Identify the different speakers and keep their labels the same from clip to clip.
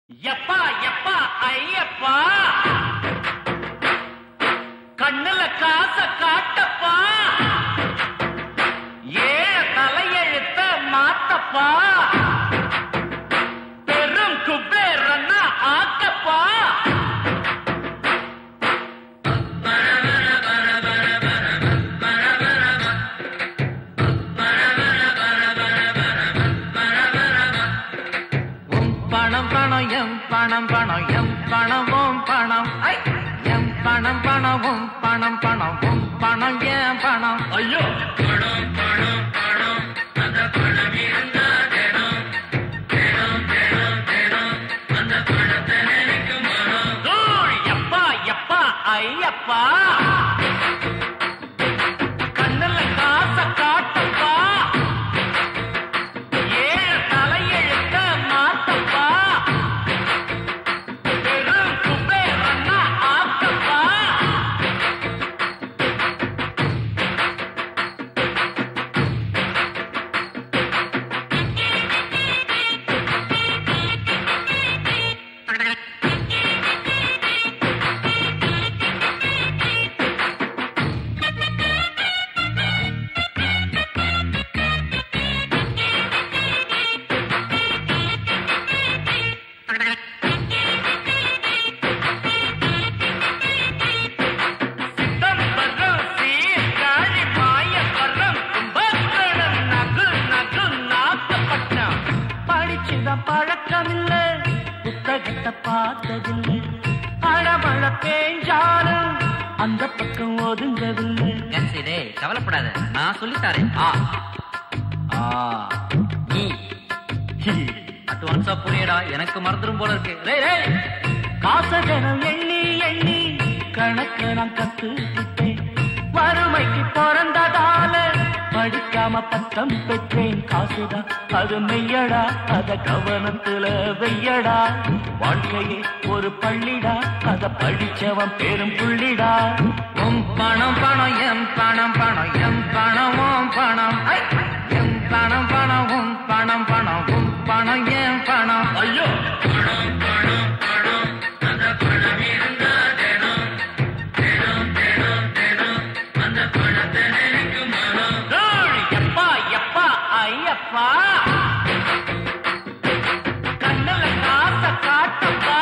Speaker 1: எப்பா எப்பா ஐயப்பா கண்ணுல காச காட்டப்பா ஏழ தலையெழுத்த மாத்தப்பா பெரும் குபேரன்னா ஆக்கப்பா
Speaker 2: உம் பணம் பணம் எம் பணம் பணம் எம் பணம் உம் பணம் ஐ! எம் பணம் பணம் உம் பணம் பணம் உம் பணம் என் பணம்
Speaker 1: ஐயோ தூள் எப்பா எப்பா ஐயப்பா கண்ணுல காச காட்டப்பா ஏழு தலையெழுத்த மாத்தப்பா பெரும் குபேரன்னா ஆக்கப்பா சிதம்பரம் சீர்காழி மாயவரம் கும்பகோணம் நகு நகு நாகப்பட்டினம்
Speaker 2: படிச்சுதான் பழக்கம் இல்ல புத்தகத்தை பார்த்ததில்லை அழமழ பேஞ்சாலும் அந்த பக்கம் ஒதுங்கவில்லை
Speaker 3: கன்சிடே கவலைப்படாத நான் சொல்லித்தாரேன் ஆ ஆ நீ அட்வான்ஸா புரியடா எனக்கு மறந்துடும் போல இருக்கு ரேய் ரேய்
Speaker 2: காசகனம் எண்ணி எண்ணி கணக்கு நான் கத்துக்கிட்டேன் வறுமைக்கு பிறந்ததால படிக்காம பட்டம் பெற்றேன் காசுதான் அது மெய்யடா அத கவனத்துல வெய்யடா வாழ்க்கையே ஒரு பள்ளிடா அத படிச்சவன் பெரும் புள்ளிடா உம் பணம் பணம் எம் பணம் பணம் எம் பணம் உம் பணம் ஐ! எம் பணம் பணம் உம் பணம் பணம் உம் பணம் என் பணம்
Speaker 1: ஐயோ தூள் எப்பா எப்பா ஐயப்பா கண்ணுல காச காட்டப்பா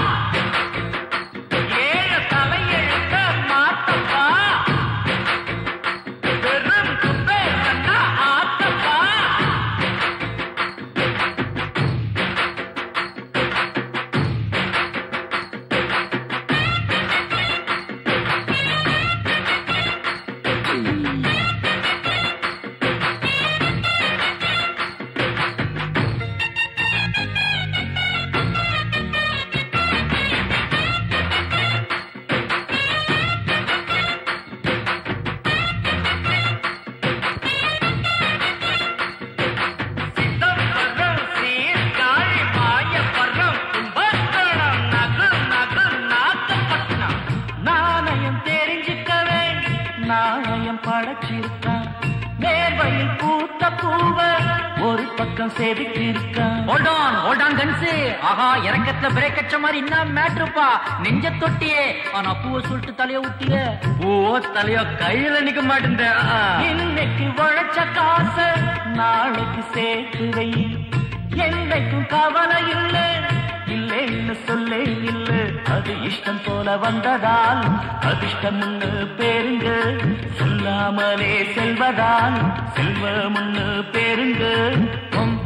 Speaker 1: ஏழு தலையெழுத்த மாத்தப்பா பெரும் குபேரன்னா ஆத்தப்பா சிதம்பரம் சீர்காழி மாயவரம் கும்பகோணம் நகு நகு நாகப்பட்டினம்
Speaker 2: நாணயம் தெரிஞ்சுக்கவே நாணயம் படைச்சிருக்கான் மேர்வையில் பூத்த பூவ ஒரு பக்கம் செதுக்கியிருக்கான்
Speaker 3: ஹோல்ட் ஆன் ஹோல்ட் ஆன் கன்சி ஆஹா இறக்கத்துல பிரேக் அடிச்ச மாதிரி என்ன மேட்ருப்பா நெஞ்ச தொட்டியே ஆனா பூவை சொல்லிட்டு தலைய ஊட்டிய
Speaker 1: ஓ தலையோ கையில நிக்க மாட்டேன்
Speaker 2: இன்னைக்கு உழைச்ச காச நாளைக்கு சேர்த்து வை என்னைக்கும் கவலை இல்லை இல்லைன்னு சொல்லே இல்ல அது இஷ்டம் போல வந்ததால் அதிர்ஷ்டம்னு பேருங்க சொல்லாமலே செல்வதால் செல்வம்னு பேருங்க உம்